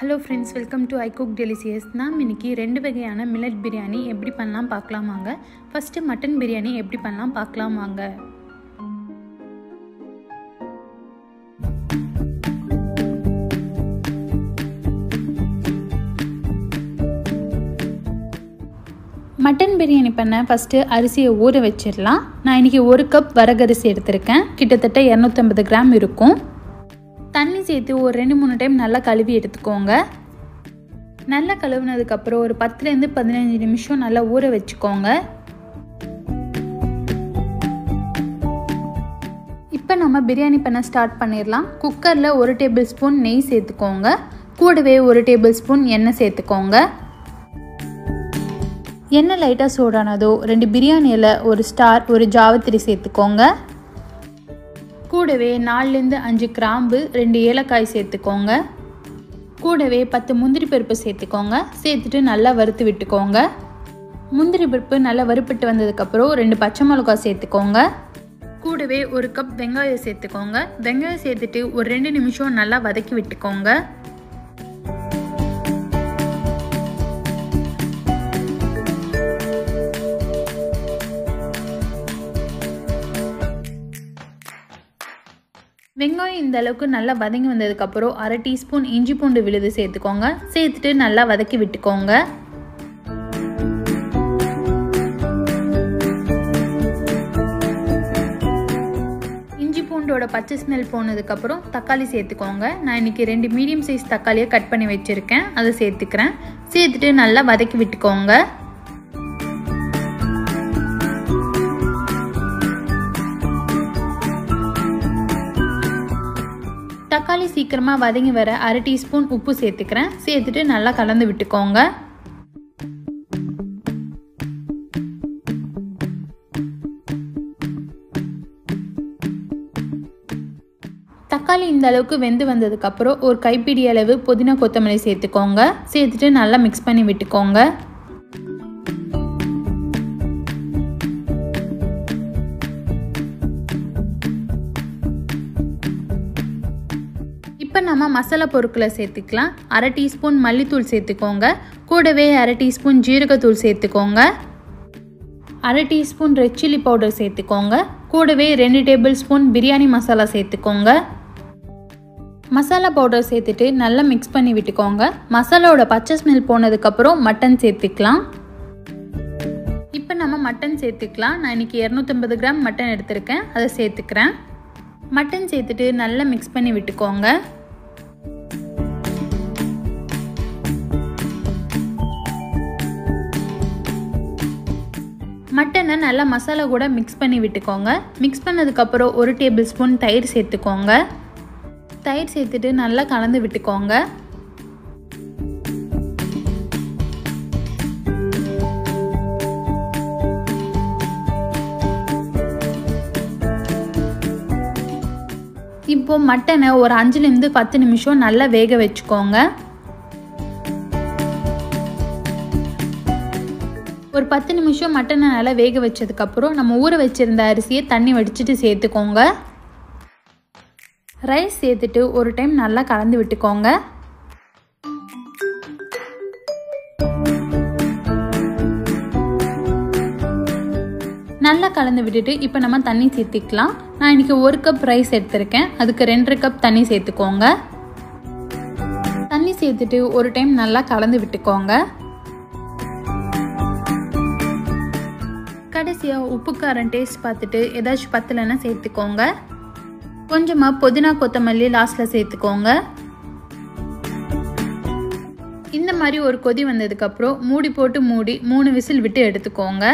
hello friends welcome to I cook delicious நாம் இன்னைக்கு ரெண்டு வகையான மில்லட் பிரியாணி எப்படி பண்ணலாம் பார்க்கலாம் வாங்க ஃபஸ்ட்டு மட்டன் பிரியாணி எப்படி பண்ணலாம் பார்க்கலாம் வாங்க மட்டன் பிரியாணி பண்ண ஃபஸ்ட்டு அரிசியை ஊற வச்சிடலாம் நான் இன்றைக்கி ஒரு கப் வரகரிசி எடுத்திருக்கேன் கிட்டத்தட்ட இரநூத்தம்பது கிராம் இருக்கும் தண்ணி சேர்த்து ஒரு ரெண்டு மூணு டைம் நல்லா கழுவி எடுத்துக்கோங்க நல்லா கழுவுனதுக்கப்புறம் ஒரு பத்துலேருந்து பதினஞ்சு நிமிஷம் நல்லா ஊற வச்சுக்கோங்க இப்போ நம்ம பிரியாணி பண்ண ஸ்டார்ட் பண்ணிடலாம் குக்கரில் ஒரு டேபிள் ஸ்பூன் நெய் சேர்த்துக்கோங்க கூடவே ஒரு டேபிள் ஸ்பூன் எண்ணெய் சேர்த்துக்கோங்க எண்ணெய் லைட்டாக சூடானதோ ரெண்டு பிரியாணி இலை ஒரு ஸ்டார் ஒரு ஜாவத்திரி சேர்த்துக்கோங்க கூடவே நாலுலேருந்து அஞ்சு கிராம்பு ரெண்டு ஏலக்காய் சேர்த்துக்கோங்க கூடவே பத்து முந்திரி பருப்பு சேர்த்துக்கோங்க சேர்த்துட்டு நல்லா வறுத்து விட்டுக்கோங்க முந்திரி பருப்பு நல்லா வறுப்பிட்டு வந்ததுக்கப்புறம் ரெண்டு பச்சை மிளகாய் சேர்த்துக்கோங்க கூடவே ஒரு கப் வெங்காயம் சேர்த்துக்கோங்க வெங்காயம் சேர்த்துட்டு ஒரு ரெண்டு நிமிஷம் நல்லா வதக்கி விட்டுக்கோங்க வெங்காயம் இந்த அளவுக்கு நல்லா வதங்கி வந்ததுக்கப்புறம் அரை டீஸ்பூன் இஞ்சி பூண்டு விழுது சேர்த்துக்கோங்க சேர்த்துட்டு நல்லா வதக்கி விட்டுக்கோங்க இஞ்சி பூண்டோட பச்சை ஸ்மெல் போனதுக்கப்புறம் தக்காளி சேர்த்துக்கோங்க நான் இன்றைக்கி ரெண்டு மீடியம் சைஸ் தக்காளியை கட் பண்ணி வச்சுருக்கேன் அதை சேர்த்துக்கிறேன் சேர்த்துட்டு நல்லா வதக்கி விட்டுக்கோங்க தக்காளி சீக்கிரமாக வதங்கி வர அரை டீஸ்பூன் உப்பு சேர்த்துக்கிறேன் சேர்த்துட்டு நல்லா கலந்து விட்டுக்கோங்க தக்காளி இந்த அளவுக்கு வெந்து வந்ததுக்கப்புறம் ஒரு கைப்பிடி அளவு புதினா கொத்தமல்லி சேர்த்துக்கோங்க சேர்த்துட்டு நல்லா மிக்ஸ் பண்ணி விட்டுக்கோங்க இப்போ நம்ம மசாலா பொருட்களை சேர்த்துக்கலாம் அரை டீஸ்பூன் மல்லித்தூள் சேர்த்துக்கோங்க கூடவே அரை டீஸ்பூன் ஜீரகத்தூள் சேர்த்துக்கோங்க அரை டீஸ்பூன் ரெட் சில்லி பவுடர் சேர்த்துக்கோங்க கூடவே ரெண்டு டேபிள் ஸ்பூன் பிரியாணி மசாலா சேர்த்துக்கோங்க மசாலா பவுடர் சேர்த்துட்டு நல்லா மிக்ஸ் பண்ணி விட்டுக்கோங்க மசாலாவோட பச்சை ஸ்மெல் போனதுக்கப்புறம் மட்டன் சேர்த்துக்கலாம் இப்போ நம்ம மட்டன் சேர்த்துக்கலாம் நான் இன்றைக்கி இரநூத்தம்பது கிராம் மட்டன் எடுத்திருக்கேன் அதை சேர்த்துக்கிறேன் மட்டன் சேர்த்துட்டு நல்லா மிக்ஸ் பண்ணி விட்டுக்கோங்க மட்டனை நல்லா மசாலா கூட மிக்ஸ் பண்ணி விட்டுக்கோங்க மிக்ஸ் பண்ணதுக்கப்புறம் ஒரு டேபிள் ஸ்பூன் தயிர் சேர்த்துக்கோங்க தயிர் சேர்த்துட்டு நல்லா கலந்து விட்டுக்கோங்க இப்போ மட்டனை ஒரு அஞ்சுலேருந்து பத்து நிமிஷம் நல்லா வேக வச்சுக்கோங்க ஒரு பத்து நிமிஷம் மட்டனை நல்லா வேக வச்சதுக்கப்புறம் நம்ம ஊற வச்சுருந்த அரிசியை தண்ணி வடிச்சிட்டு சேர்த்துக்கோங்க ரைஸ் சேர்த்துட்டு ஒரு டைம் நல்லா கலந்து விட்டுக்கோங்க நல்லா கலந்து விட்டுட்டு இப்போ நம்ம தண்ணி சேர்த்திக்கலாம் நான் இன்றைக்கி ஒரு கப் ரைஸ் எடுத்திருக்கேன் அதுக்கு ரெண்டரை கப் தண்ணி சேர்த்துக்கோங்க தண்ணி சேர்த்துட்டு ஒரு டைம் நல்லா கலந்து விட்டுக்கோங்க கடைசியாக உப்பு காரம் டேஸ்ட் பார்த்துட்டு ஏதாச்சும் பத்தலைன்னா சேர்த்துக்கோங்க கொஞ்சமாக புதினா கொத்தமல்லி லாஸ்ட்டில் சேர்த்துக்கோங்க இந்த மாதிரி ஒரு கொதி வந்ததுக்கப்புறம் மூடி போட்டு மூடி மூணு விசில் விட்டு எடுத்துக்கோங்க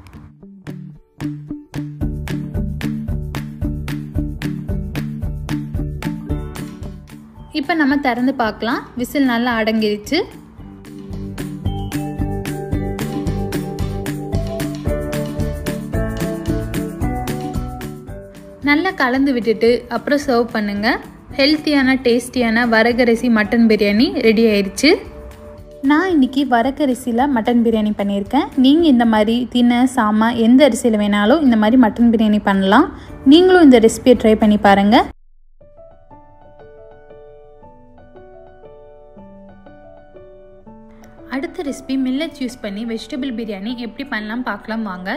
இப்போ நம்ம திறந்து பார்க்கலாம் விசில் நல்லா அடங்கிருச்சு நல்லா கலந்து விட்டுட்டு அப்புறம் சர்வ் பண்ணுங்கள் ஹெல்த்தியான டேஸ்டியான வரகரிசி மட்டன் பிரியாணி ரெடி ஆயிடுச்சு நான் இன்றைக்கி வரக்கரிசியில் மட்டன் பிரியாணி பண்ணியிருக்கேன் நீங்கள் இந்த மாதிரி தினை சாமா எந்த அரிசியில் வேணாலும் இந்த மாதிரி மட்டன் பிரியாணி பண்ணலாம் நீங்களும் இந்த ரெசிபியை ட்ரை பண்ணி பாருங்கள் அடுத்த ரெசிபி மில்லட்ஸ் யூஸ் பண்ணி வெஜிடபிள் பிரியாணி எப்படி பண்ணலாம் பார்க்கலாம் வாங்க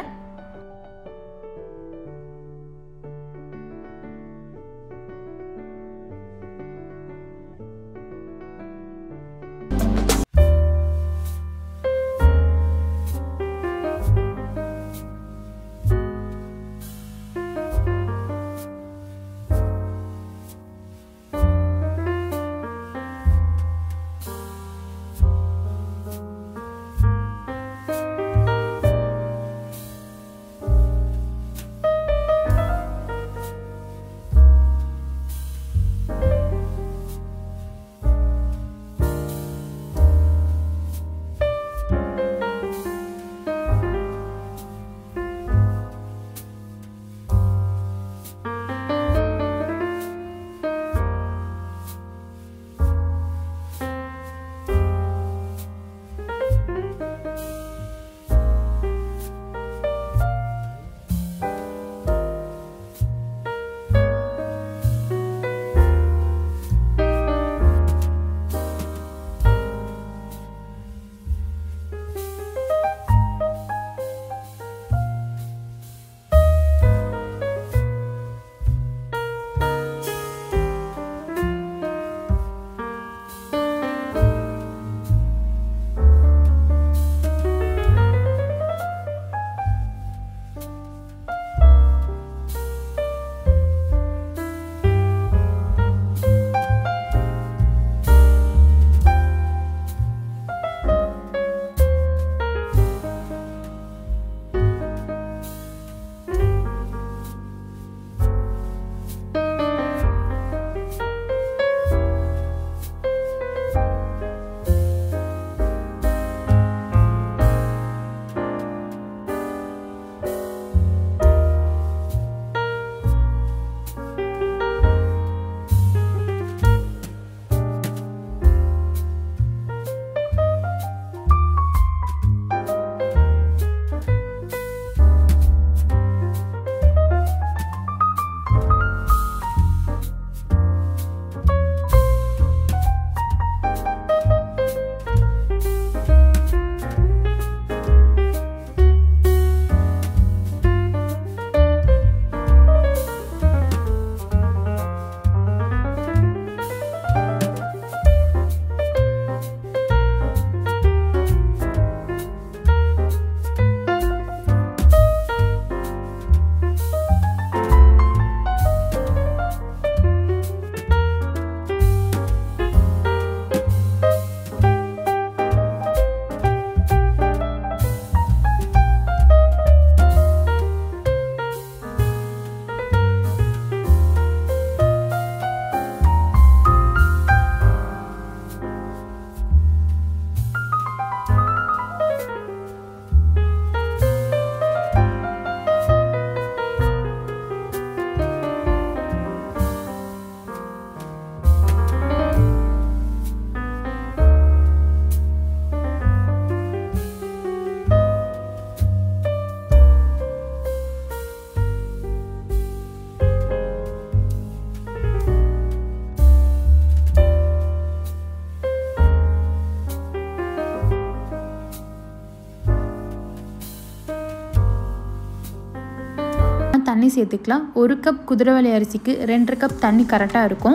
தண்ணி சேர்த்துக்கலாம் ஒரு கப் குதிரைவாளி அரிசிக்கு ரெண்டரை கப் தண்ணி கரெக்டாக இருக்கும்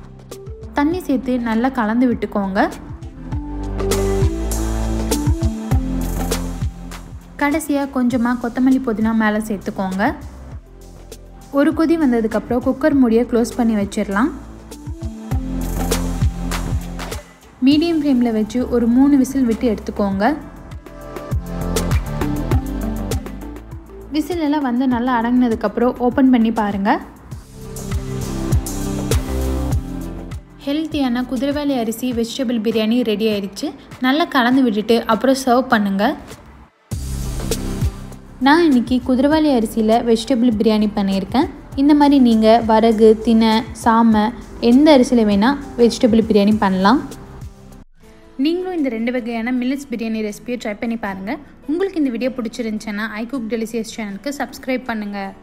தண்ணி சேர்த்து நல்லா கலந்து விட்டுக்கோங்க கடைசியாக கொஞ்சமாக கொத்தமல்லி புதினா மேலே சேர்த்துக்கோங்க ஒரு கொதி வந்ததுக்கப்புறம் குக்கர் மூடியை க்ளோஸ் பண்ணி வச்சிடலாம் மீடியம் ஃப்ளேமில் வச்சு ஒரு மூணு விசில் விட்டு எடுத்துக்கோங்க விசில் எல்லாம் வந்து நல்லா அடங்கினதுக்கப்புறம் ஓப்பன் பண்ணி பாருங்கள் ஹெல்த்தியான குதிரைவாலி அரிசி வெஜிடபிள் பிரியாணி ரெடி ஆயிடுச்சு நல்லா கலந்து விட்டுட்டு அப்புறம் சர்வ் பண்ணுங்கள் நான் இன்றைக்கி குதிரைவாலி அரிசியில் வெஜிடபிள் பிரியாணி பண்ணியிருக்கேன் இந்த மாதிரி நீங்கள் வரகு தினை சாமை எந்த அரிசியில் வேணால் வெஜிடபிள் பிரியாணி பண்ணலாம் நீங்களும் இந்த ரெண்டு வகையான மில்லட்ஸ் பிரியாணி ரெசிபியை ட்ரை பண்ணி பாருங்கள் உங்களுக்கு இந்த வீடியோ பிடிச்சிருந்துச்சுன்னா ஐ குக் டெலிசியஸ் சேனலுக்கு சப்ஸ்கிரைப் பண்ணுங்கள்